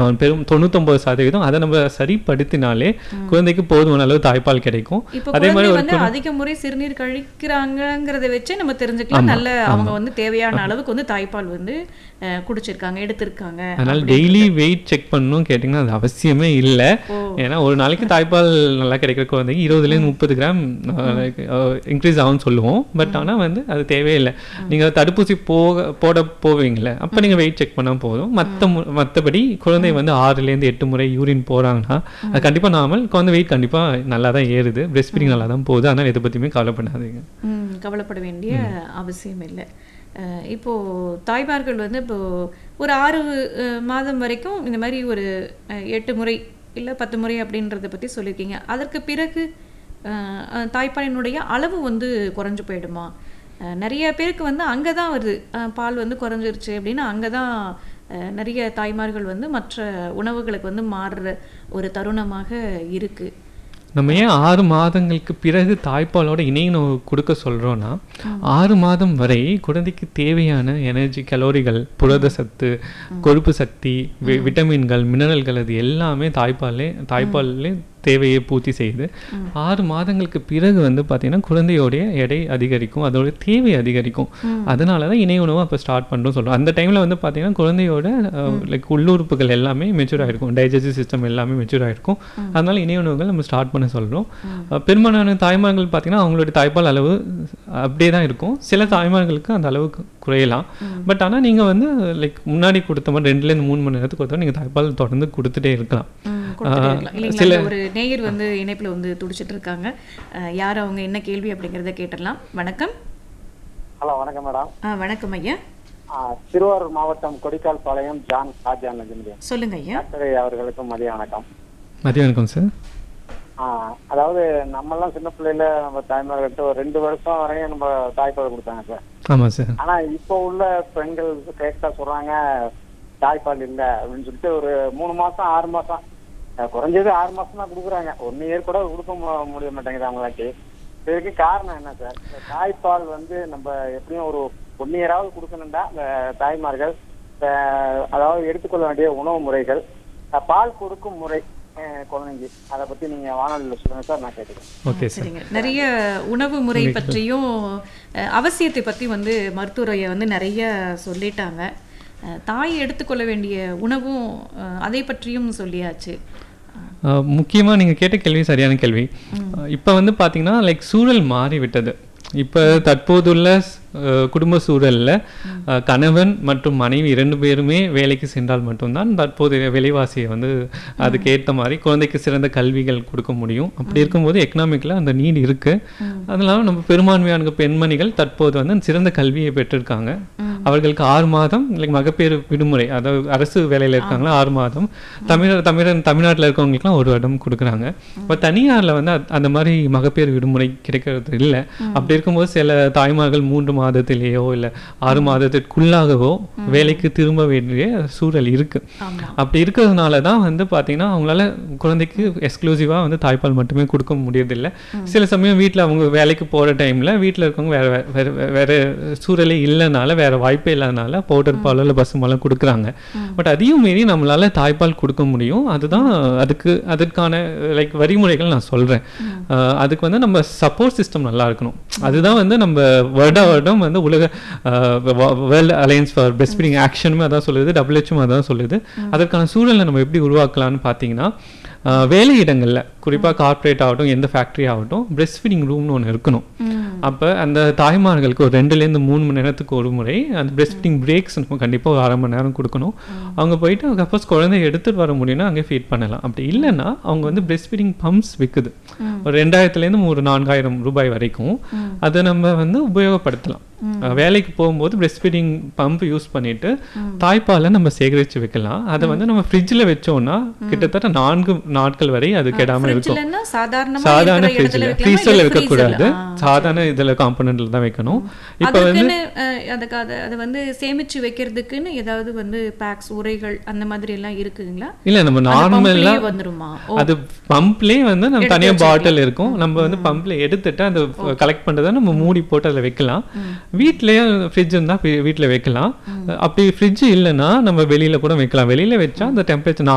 சரியாகும் பெரும் தொண்ணூத்தொம்பது சதவீதம் அதை நம்ம சரிப்படுத்தினாலே குழந்தைக்கு போதுமான அளவு தாய்ப்பால் கிடைக்கும் இப்போ அதே மாதிரி குழந்தை ஒரு வந்து அதிக முறை சிறுநீர் கழிக்கிறாங்கங்கிறத வச்சே நம்ம தெரிஞ்சுக்கலாம் நல்ல அவங்க வந்து தேவையான அளவுக்கு வந்து தாய்ப்பால் வந்து அஹ், குடிச்சிருக்காங்க எடுத்திருக்காங்க அதனால டெய்லி வெயிட் செக் பண்ணணும் கேட்டிங்கன்னா அது அவசியமே இல்லை ஏன்னா ஒரு நாளைக்கு தாய்ப்பால் நல்லா கிடைக்கிற குழந்தைக்கு இருபதுலேருந்து முப்பது கிராம் இன்க்ரீஸ் ஆகும்னு சொல்லுவோம் பட் ஆனால் வந்து அது தேவையில்லை நீங்கள் தடுப்பூசி போக போட போவீங்களே அப்போ நீங்கள் வெயிட் செக் பண்ணால் போதும் மற்ற மற்றபடி குழந்தை வந்து ஆறுலேருந்து எட்டு முறை யூரின் போகிறாங்கன்னா அது கண்டிப்பாக நார்மல் குழந்தை வெயிட் கண்டிப்பாக நல்லா தான் ஏறுது பிரெஸ்ட் ஃபீடிங் நல்லா தான் போகுது ஆனால் எதை பற்றியுமே கவலைப்படாதீங்க ம், கவலைப்பட வேண்டிய அவசியம் இல்லை அஹ், இப்போ தாய்மார்கள் வந்து இப்போ ஒரு ஆறு அஹ், மாதம் வரைக்கும் இந்த மாதிரி ஒரு அஹ், எட்டு முறை இல்லை பத்து முறை அப்படின்றத பற்றி சொல்லியிருக்கீங்க அதற்கு பிறகு அஹ், அஹ், தாய்ப்பாலினுடைய அளவு வந்து குறைஞ்சு போயிடுமா அஹ், நிறைய பேருக்கு வந்து அங்கே தான் வருது அஹ், பால் வந்து குறைஞ்சிருச்சு அப்படின்னா அங்கே தான் அஹ், நிறைய தாய்மார்கள் வந்து மற்ற உணவுகளுக்கு வந்து மாறுற ஒரு தருணமாக இருக்குது நம்ம ஏன் ஆறு மாதங்களுக்கு பிறகு தாய்ப்பாலோட இணையுணவு கொடுக்க சொல்றோம்னா ஆறு மாதம் வரை குழந்தைக்கு தேவையான எனர்ஜி கலோரிகள் புரத சத்து கொழுப்பு சக்தி வி- விட்டமின்கள் மினரல்கள் அது எல்லாமே தாய்ப்பாலே தாய்ப்பால்லே தேவையை பூர்த்தி செய்யுது ஆறு மாதங்களுக்கு பிறகு வந்து பார்த்தீங்கன்னா குழந்தையோடைய எடை அதிகரிக்கும் அதோட தேவை அதிகரிக்கும் அதனால தான் இணை உணவு அப்போ ஸ்டார்ட் பண்ணுறோம் சொல்கிறோம் அந்த டைமில் வந்து பார்த்தீங்கன்னா குழந்தையோட லைக் உள்ளுறுப்புகள் எல்லாமே மெச்சூர் ஆயிருக்கும் டைஜஸ்டிவ் சிஸ்டம் எல்லாமே மெச்சூர் ஆயிருக்கும் அதனால இணை உணவுகள் நம்ம ஸ்டார்ட் பண்ண சொல்கிறோம் பெரும்பாலான தாய்மார்கள் பார்த்தீங்கன்னா அவங்களுடைய தாய்ப்பால் அளவு அப்படியே தான் இருக்கும் சில தாய்மார்களுக்கு அந்த அளவுக்கு குறையலாம் பட் ஆனால் நீங்கள் வந்து லைக் முன்னாடி கொடுத்த மாதிரி ரெண்டுலேருந்து மூணு மணி நேரத்துக்கு கொடுத்தா நீங்கள் தாய்ப்பால் தொடர்ந்து கொடுத்துட்டே இருக்கலாம் ம், கொடுத்துட்டே இருக்கலாம். இல்லைங்களா? சில- இந்த ஒரு நேயர் வந்து இணைப்புல வந்து துடிச்சிட்டு இருக்காங்க அஹ், யார் அவங்க என்ன கேள்வி அப்படிங்கறத கேட்டுடலாம் வணக்கம் ஹலோ வணக்கம் மேடம் ஆ, வணக்கம் ஐயா ஆ, திருவாரூர் மாவட்டம் கொடிக்கால் பாளையம் ஜான் ஷாஜான் நஜமுடியன் சொல்லுங்க ஐயா டாக்டர் அவர்களுக்கும் மதிய வணக்கம் மதியம் வணக்கம் சார் ஆ, அதாவது நம்மெல்லாம் சின்ன பிள்ளையில நம்ம தாய்மார்கிட்ட ஒரு ரெண்டு வருஷம் வரையும் நம்ம தாய்ப்பால் கொடுத்தாங்க சார் ஆமாம் சார் ஆனா இப்போ உள்ள பெண்கள் கேட்டா சொல்றாங்க தாய்ப்பால் இல்ல அப்படின்னு சொல்லிட்டு ஒரு மூணு மாசம் ஆறு மாசம் அஹ், குறைஞ்சது ஆறு மாசம் தான் கொடுக்குறாங்க ஒன் இயர் கூட கொடுக்க மு- முடிய மாட்டேங்குது அவங்களாட்டி இதுக்கு காரணம் என்ன சார் இந்த தாய்ப்பால் வந்து நம்ம எப்படியும் ஒரு ஒன் இயராவது கொடுக்கணும்டா இந்த தாய்மார்கள் அஹ், அதாவது எடுத்துக்கொள்ள வேண்டிய உணவு முறைகள் அஹ், பால் கொடுக்கும் முறை அஹ், குழந்தைங்க அதை பத்தி நீங்க வானொலியில் சொல்லுங்க சார் நான் கேட்டுக்கிறேன் ஓகே சார் சரிங்க நிறைய உணவு முறை பற்றியும் அஹ், அவசியத்தை பற்றி வந்து மருத்துவரைய வந்து நிறைய சொல்லிட்டாங்க அஹ், தாய் எடுத்துக்கொள்ள வேண்டிய உணவும் அஹ், அதை பற்றியும் சொல்லியாச்சு முக்கியமாக நீங்கள் கேட்ட கேள்வி சரியான கேள்வி இப்போ வந்து பார்த்தீங்கன்னா லைக் சூழல் மாறி விட்டது இப்போ தற்போதுள்ள அஹ், குடும்ப சூழல்ல அஹ், கணவன் மற்றும் மனைவி இரண்டு பேருமே வேலைக்கு சென்றால் மட்டும்தான் தற்போதைய விலைவாசியை வந்து அதுக்கு ஏற்ற மாதிரி குழந்தைக்கு சிறந்த கல்விகள் கொடுக்க முடியும் அப்படி இருக்கும்போது எக்கனாமிக்கில் அந்த நீட் இருக்கு அதனால நம்ம பெரும்பான்மையான பெண்மணிகள் தற்போது வந்து சிறந்த கல்வியை பெற்றிருக்காங்க அவர்களுக்கு ஆறு மாதம் லைக் மகப்பேறு விடுமுறை அதாவது அரசு வேலையில் இருக்காங்களா ஆறு மாதம் தமிழர் தமிழன் தமிழ்நாட்டில் இருக்கவங்களுக்குலாம் ஒரு வருடம் கொடுக்குறாங்க இப்போ தனியாரில் வந்து அத்- அந்த மாதிரி மகப்பேறு விடுமுறை கிடைக்கிறது இல்லை அப்படி இருக்கும்போது சில தாய்மார்கள் மூன்று மாதத்திலேயோ இல்லை ஆறு மாதத்திற்குள்ளாகவோ வேலைக்கு திரும்ப வேண்டிய சூழல் இருக்கு ஆமா அப்படி இருக்கிறதுனால தான் வந்து பார்த்தீங்கன்னா அவங்களால குழந்தைக்கு எக்ஸ்க்ளூசிவாக வந்து தாய்ப்பால் மட்டுமே கொடுக்க முடியறதில்ல சில சமயம் வீட்டில் அவங்க வேலைக்கு போகிற டைமில் வீட்டில் இருக்கவங்க வேற வேற வேற வேற சூழலே இல்லைனால வேற வாய்ப்பே இல்லாதனால பவுடர் பாலோ இல்லை பசுமாலம் கொடுக்குறாங்க பட் அதையும் மீறி நம்மளால தாய்ப்பால் கொடுக்க முடியும் அதுதான் அதுக்கு அதற்கான லைக் வரிமுறைகள் நான் சொல்கிறேன் அதுக்கு வந்து நம்ம சப்போர்ட் சிஸ்டம் நல்லா இருக்கணும் அதுதான் வந்து நம்ம வருட வருடம் வந்து உலக world alliance for breastfeeding ஆக்ஷனுமே அதான் சொல்லுது டபிள்யூஹெச்எம் அதான் சொல்லுது அதற்கான சூழலை நம்ம எப்படி உருவாக்கலாம்னு பார்த்தீங்கன்னா அஹ், வேலை இடங்கள்ல குறிப்பாக கார்ப்பரேட் ஆகட்டும் எந்த ஃபேக்ட்ரி ஆகட்டும் பிரெஸ்ட் ஃபீடிங் ரூம்னு ஒன்று இருக்கணும் அப்போ அந்த தாய்மார்களுக்கு ஒரு ரெண்டுலேருந்து மூணு மணி நேரத்துக்கு ஒரு முறை அந்த பிரெஸ்ட் ஃபீடிங் பிரேக்ஸ் நம்ம கண்டிப்பாக ஒரு அரை மணி நேரம் கொடுக்கணும் அவங்க போயிட்டு சப்போஸ் குழந்தை எடுத்துட்டு வர முடியும்னா அங்கே ஃபீட் பண்ணலாம் அப்படி இல்லைன்னா அவங்க வந்து பிரெஸ்ட் ஃபீடிங் பம்ப்ஸ் விற்குது ஒரு ரெண்டாயிரத்துலேருந்து ஒரு நான்காயிரம் ரூபாய் வரைக்கும் அதை நம்ம வந்து உபயோகப்படுத்தலாம் அஹ் வேலைக்கு போகும்போது பிரெஸ்ட் ஃபீடிங் பம்ப் யூஸ் பண்ணிட்டு தாய்ப்பாலை நம்ம சேகரித்து வைக்கலாம் அதை வந்து நம்ம ஃப்ரிட்ஜில் வச்சோம்னா கிட்டத்தட்ட நான்கு நாட்கள் வரை அது கெடாமல் இருக்கும் ஃப்ரிட்ஜ்லன்னா சாதாரணமா சாதாரண இருக்கிற இடத்துல ஃப்ரிட்ஜில் வைக்கலாமா? ஃப்ரீசரில் இல்ல வைக்கக்கூடாது freezer-ல? ஆ. சாதாரண இதில் காம்பனண்ட்டில் தான் வைக்கணும் இப்போ வந்து அதுக்குன்னு அஹ், அதுக்கு அதை அதை வந்து சேமிச்சு வைக்கிறதுக்குன்னு ஏதாவது வந்து பேக்ஸ் உரைகள் அந்த மாதிரி எல்லாம் இருக்குங்களா இல்லை நம்ம அந்த நார்மலாக பம்ப்லயே வந்துருமா ஓ அது பம்ப்லேயே வந்து நம்ம எடுத்து தனியாக வச்சிருக்கீங்க. பாட்டில் இருக்கும் நம்ம வந்து பம்ப்ல எடுத்துட்டு அந்த கலெக்ட் பண்ணுறதை நம்ம மூடி போட்டு அதில் வைக்கலாம் வீட்லயே ஃப்ரிட்ஜ் இருந்தால் வீட்டில் வைக்கலாம் அப்படி ஃப்ரிட்ஜ் இல்லைன்னா நம்ம வெளியில கூட வைக்கலாம் வெளியில வச்சா அந்த டெம்பரேச்சர்